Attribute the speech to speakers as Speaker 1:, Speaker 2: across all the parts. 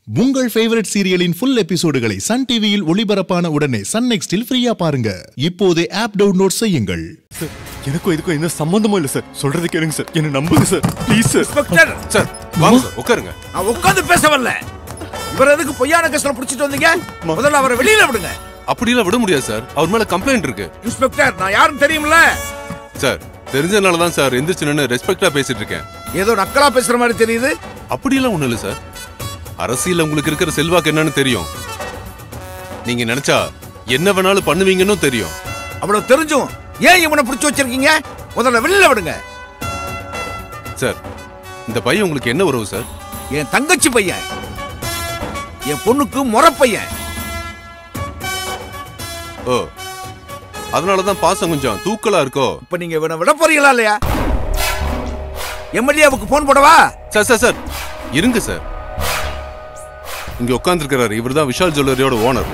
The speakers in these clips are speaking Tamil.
Speaker 1: உங்கள் ஃபேவரட் சீரியலின் ஃபுல் எபிசோடுகளை சன் டிவியில் ஒளிபரப்பான உடனே சன் நெக்ஸ்டில் ஃப்ரீயா பாருங்க இப்போதே ஆப் டவுன்லோட் செய்யுங்கள்
Speaker 2: சார் எனக்கும் இதுக்கும் எந்த சம்பந்தமும் இல்லை சார் சொல்றது கேளுங்க சார் என்ன நம்புங்க sir please sir
Speaker 3: inspector
Speaker 4: sir வாங்க சார் உட்காருங்க
Speaker 3: நான் உட்கார்ந்து பேச வரல இவர் எதுக்கு பொய்யான கேஸ்ல புடிச்சிட்டு வந்தீங்க முதல்ல அவரை வெளியில விடுங்க
Speaker 4: அப்படியெல்லாம் விட முடியாது சார் அவர் மேல கம்ப்ளைண்ட் இருக்கு
Speaker 3: இன்ஸ்பெக்டர் நான் யாருன்னு தெரியுமில்ல
Speaker 4: சார் தெரிஞ்சதுனால தான் சார் எந்திரிச்சு நின்று ரெஸ்பெக்டா பேசிட்டு இருக்கேன்
Speaker 3: ஏதோ நக்கலா பேசுற மாதிரி தெரியுது
Speaker 4: அப்படியெல்லாம் ஒண்ணும் இல்லை சார் அரசியல் உங்களுக்கு இருக்கிற செல்வாக்கு என்னன்னு தெரியும் நீங்க நினைச்சா என்ன வேணாலும் பண்ணுவீங்கன்னு தெரியும்
Speaker 3: அவ்வளவு தெரிஞ்சும் ஏன் இவனை புடிச்சு வச்சிருக்கீங்க முதல்ல வெளியில விடுங்க
Speaker 4: சார் இந்த பையன் உங்களுக்கு என்ன உறவு சார்
Speaker 3: என் தங்கச்சி பையன் என் பொண்ணுக்கு முறை பையன்
Speaker 4: ஓ அதனால தான் பாசம் கொஞ்சம் தூக்கலா இருக்கோ
Speaker 3: இப்ப நீங்க இவனை விட போறீங்களா இல்லையா எம்எல்ஏவுக்கு போன் போடவா
Speaker 4: சார் சார் சார் இருங்க சார் இங்க உட்காந்துருக்கிறாரு இவர் தான் விஷால் ஜுவல்லரியோட ஓனர்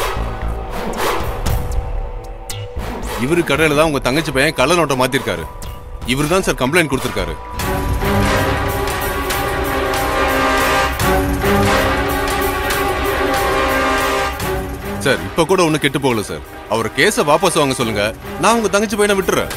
Speaker 4: இவரு கடையில தான் உங்க தங்கச்சி பையன் கள்ள நோட்டை மாத்திருக்காரு இவர் தான் சார் கம்ப்ளைண்ட் கொடுத்திருக்காரு சார் இப்ப கூட ஒண்ணு கெட்டு போகல சார் அவர் கேஸ வாபஸ் வாங்க சொல்லுங்க நான் உங்க தங்கச்சி பையனை விட்டுறேன்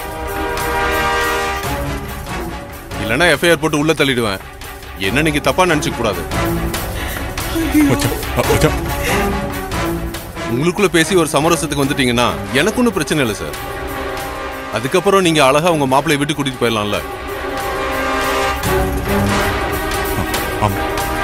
Speaker 4: இல்லைன்னா எஃப்ஐஆர் போட்டு உள்ள தள்ளிடுவேன் என்ன நீங்க தப்பா நினைச்சுக்க கூடாது
Speaker 2: மச்சான் அ, மச்சான்
Speaker 4: உங்களுக்குள்ள பேசி ஒரு சமரசத்துக்கு வந்துட்டீங்கன்னா எனக்கு ஒன்றும் பிரச்சனை இல்லை சார் அதுக்கப்புறம் நீங்க அழகா உங்க மாப்பிள்ளைய விட்டு கூட்டிட்டு போயிடலாம்ல
Speaker 2: ஆமா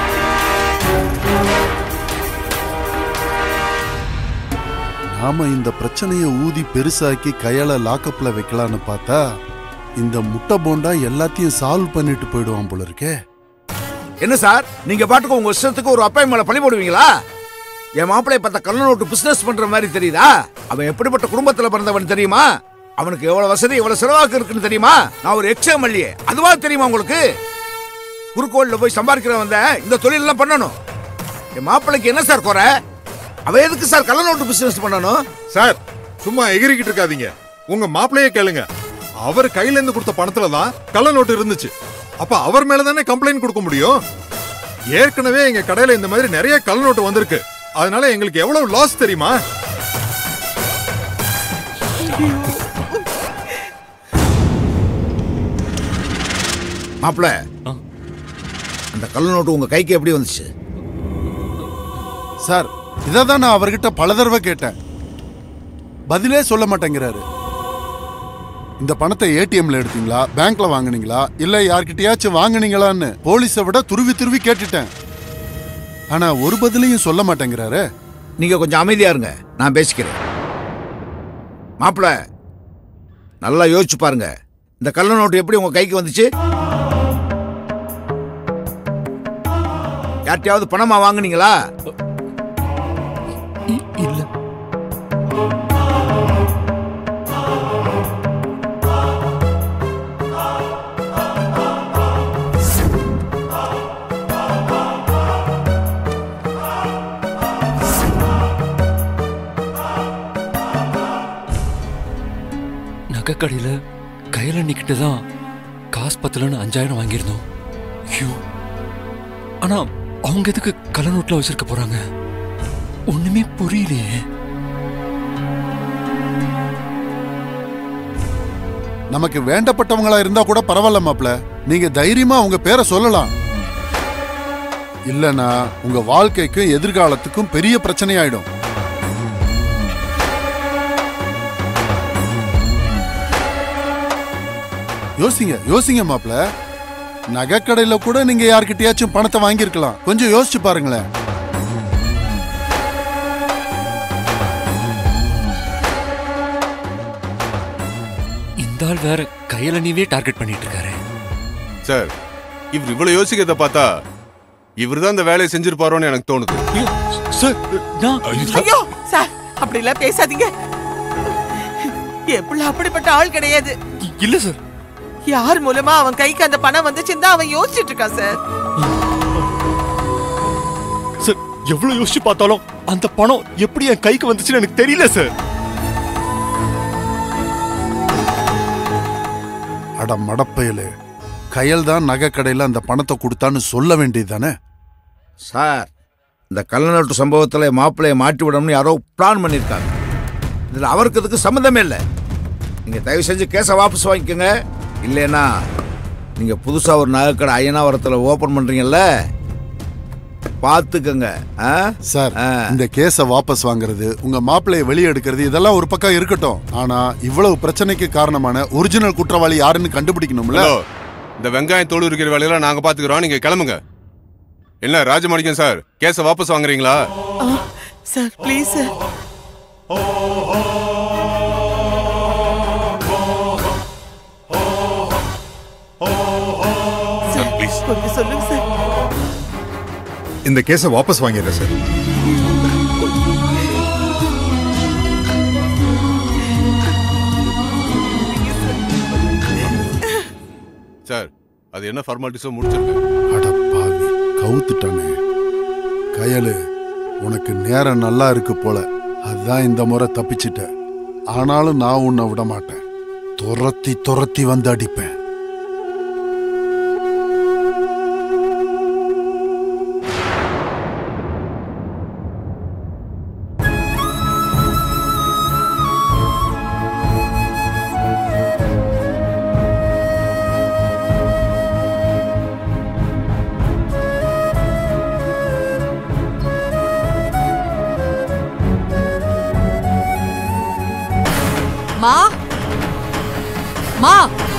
Speaker 5: நாம இந்த பிரச்சனைய ஊதி பெருசாக்கி கையால லாக்கப்ல வைக்கலான்னு பார்த்தா இந்த முட்டை போண்டா எல்லாத்தையும் சால்வ் பண்ணிட்டு போயிடுவான் போல இருக்கே
Speaker 3: என்ன சார் நீங்க பாட்டுக்கு உங்க இஷ்டத்துக்கு ஒரு அப்பா மேல பழி போடுவீங்களா என் மாப்பிளைய பார்த்த கள்ள நோட்டு பிசினஸ் பண்ற மாதிரி தெரியுதா அவன் எப்படிப்பட்ட குடும்பத்துல பிறந்தவன் தெரியுமா அவனுக்கு எவ்வளவு வசதி எவ்வளவு செலவாக்கு இருக்குன்னு தெரியுமா நான் ஒரு எக்ஸ் எம்எல்ஏ அதுவா தெரியுமா உங்களுக்கு குறுக்கோல்ல போய் சம்பாதிக்கிற வந்த இந்த தொழில் எல்லாம் பண்ணணும் என் மாப்பிளைக்கு என்ன சார் குறை அவ எதுக்கு சார் கள்ள நோட்டு பிசினஸ் பண்ணணும்
Speaker 6: சார் சும்மா எகிரிக்கிட்டு இருக்காதீங்க உங்க மாப்பிளையே கேளுங்க அவர் கையில இருந்து கொடுத்த பணத்துல தான் கள்ள நோட்டு இருந்துச்சு அப்ப அவர் மேல தானே கம்ப்ளைண்ட் கொடுக்க முடியும் ஏற்கனவே எங்க கடையில இந்த மாதிரி நிறைய கள்ள நோட்டு வந்திருக்கு அதனால எங்களுக்கு எவ்வளவு லாஸ் தெரியுமா
Speaker 3: மாப்பிள
Speaker 2: ஆ.
Speaker 3: அந்த கள்ள நோட்டு உங்க கைக்கு எப்படி வந்துச்சு
Speaker 5: சார் இதை தான் நான் அவர்கிட்ட பல தடவை கேட்டேன் பதிலே சொல்ல மாட்டேங்கிறாரு இந்த பணத்தை ஏடிஎம்ல எடுத்தீங்களா பேங்க்ல வாங்குனீங்களா இல்ல யார்கிட்டயாச்சும் வாங்குனீங்களான்னு போலீஸை விட துருவி துருவி கேட்டுட்டேன் ஆனா ஒரு பதிலையும் சொல்ல மாட்டேங்கிறாரு
Speaker 3: நீங்க கொஞ்சம் அமைதியா இருங்க நான் பேசிக்கிறேன் மாப்பிள நல்லா யோசிச்சு பாருங்க இந்த கள்ள நோட்டு எப்படி உங்க கைக்கு வந்துச்சு யார்ட்டையாவது பணமா வாங்குனீங்களா
Speaker 2: இல்ல நகைக்கடையில் கையில் நிக்கிட்டு தான் காசு பத்தலன்னு அஞ்சாயிரம் வாங்கியிருந்தோம் ஐயோ ஆனா அவங்க எதுக்கு கள்ள நோட்டில் வச்சிருக்க போறாங்க ஒண்ணுமே புரியலையே
Speaker 5: நமக்கு வேண்டப்பட்டவங்களா இருந்தா கூட பரவாயில்ல மாப்ள நீங்க தைரியமா உங்க பேரை சொல்லலாம் இல்லனா உங்க வாழ்க்கைக்கும் எதிர்காலத்துக்கும் பெரிய பிரச்சனையாயிடும் யோசிங்க யோசிங்க மாப்ள நகைக்கடையில கூட நீங்க யார்கிட்டயாச்சும் பணத்தை வாங்கியிருக்கலாம் கொஞ்சம் யோசிச்சு பாருங்களேன்
Speaker 2: இந்த ஆள் வேற கையில நீவே டார்கெட் பண்ணிட்டு இருக்காரு
Speaker 4: சார் இவர் இவ்வளவு யோசிக்கிறத பார்த்தா இவர் தான் இந்த வேலையை செஞ்சிருப்பாரோன்னு எனக்கு தோணுது
Speaker 2: ஐயோ, சார் நான்
Speaker 7: ஐயோ சார் அப்படி எல்லாம் பேசாதீங்க என் பிள்ளை அப்படிப்பட்ட ஆள் கிடையாது
Speaker 2: இல்ல சார்
Speaker 7: யார் மூலமா அவன் கைக்கு அந்த பணம் வந்துச்சுன்னு தான் அவன் யோசிச்சுட்டு இருக்கான் சார்
Speaker 2: சார் எவ்வளவு யோசிச்சு பார்த்தாலும் அந்த பணம் எப்படி என் கைக்கு வந்துச்சுன்னு எனக்கு தெரியல சார்
Speaker 5: அட மடப்பயலே கையல் தான் நகை கடையில அந்த பணத்தை கொடுத்தான்னு சொல்ல வேண்டியதுதானே
Speaker 3: சார் இந்த கள்ளநோட்டு சம்பவத்தில் மாப்பிள்ளையை மாட்டி விடணும்னு யாரோ பிளான் பண்ணியிருக்காங்க இதில் அவருக்கு இதுக்கு சம்மந்தமே இல்லை நீங்கள் தயவு செஞ்சு கேஸை வாபஸ் வாங்கிக்கோங்க இல்லைன்னா நீங்கள் புதுசாக ஒரு நகைக்கடை ஐயனாவரத்தில் ஓப்பன் பண்ணுறீங்கல்ல பார்த்துக்கங்க ஆ
Speaker 5: சார்
Speaker 3: ஆ.
Speaker 5: இந்த கேஸ வாபஸ் வாங்குறது உங்க மாப்பிள்ளைய வெளியே எடுக்கிறது இதெல்லாம் ஒரு பக்கம் இருக்கட்டும் ஆனா இவ்வளவு பிரச்சனைக்கு காரணமான ஒரிஜினல் குற்றவாளி யாருன்னு கண்டுபிடிக்கணும்ல
Speaker 4: ஹலோ இந்த வெங்காயம் தோல் இருக்கிற வேலையெல்லாம் நாங்க பாத்துக்கிறோம் நீங்க கிளம்புங்க என்ன ராஜமாணிக்கம் சார் கேஸ வாபஸ் வாங்குறீங்களா
Speaker 7: sir please sir sir
Speaker 4: please.
Speaker 7: கொஞ்சம் சொல்லுங்க சார்
Speaker 6: இந்த கேஸை வாபஸ் வாங்கிடுறேன் சார்
Speaker 4: சார் அது என்ன ஃபார்மாலிட்டிஸோ முடிச்சிருக்கேன்
Speaker 5: அட பாவி கவுத்துட்டானே கயலு உனக்கு நேரம் நல்லா இருக்கு போல அதான் இந்த முறை தப்பிச்சிட்ட ஆனாலும் நான் உன்னை விட மாட்டேன் துரத்தி துரத்தி வந்து அடிப்பேன்
Speaker 8: மா மா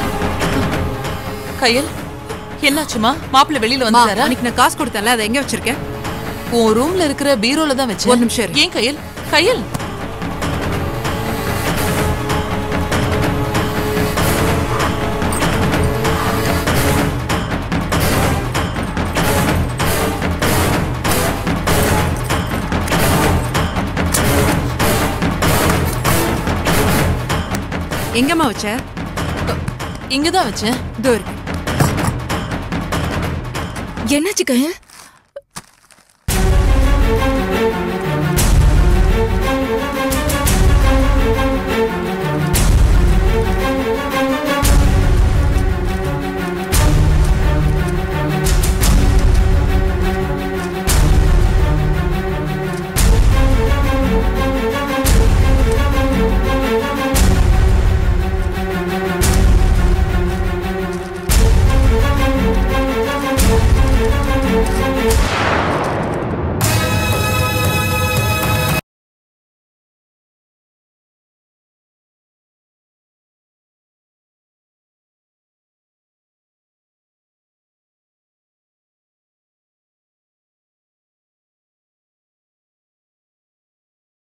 Speaker 9: கையல் என்னாச்சுமா மாப்பிள்ளை வெளியில
Speaker 8: மா
Speaker 9: வந்துட்டாரா
Speaker 8: அன்னைக்கு நான் காசு கொடுத்தேன்ல அதை எங்க வச்சிருக்கேன்
Speaker 9: உன் ரூம்ல இருக்கிற பீரோல தான் வச்சேன்
Speaker 8: ஒரு நிமிஷம் இரு.
Speaker 9: ஏன் கையல் கையல்
Speaker 8: எங்கம்மா வச்ச
Speaker 9: இங்கதான் வச்சேன்
Speaker 8: இதோ இருக்கு
Speaker 10: என்னாச்சு கையல்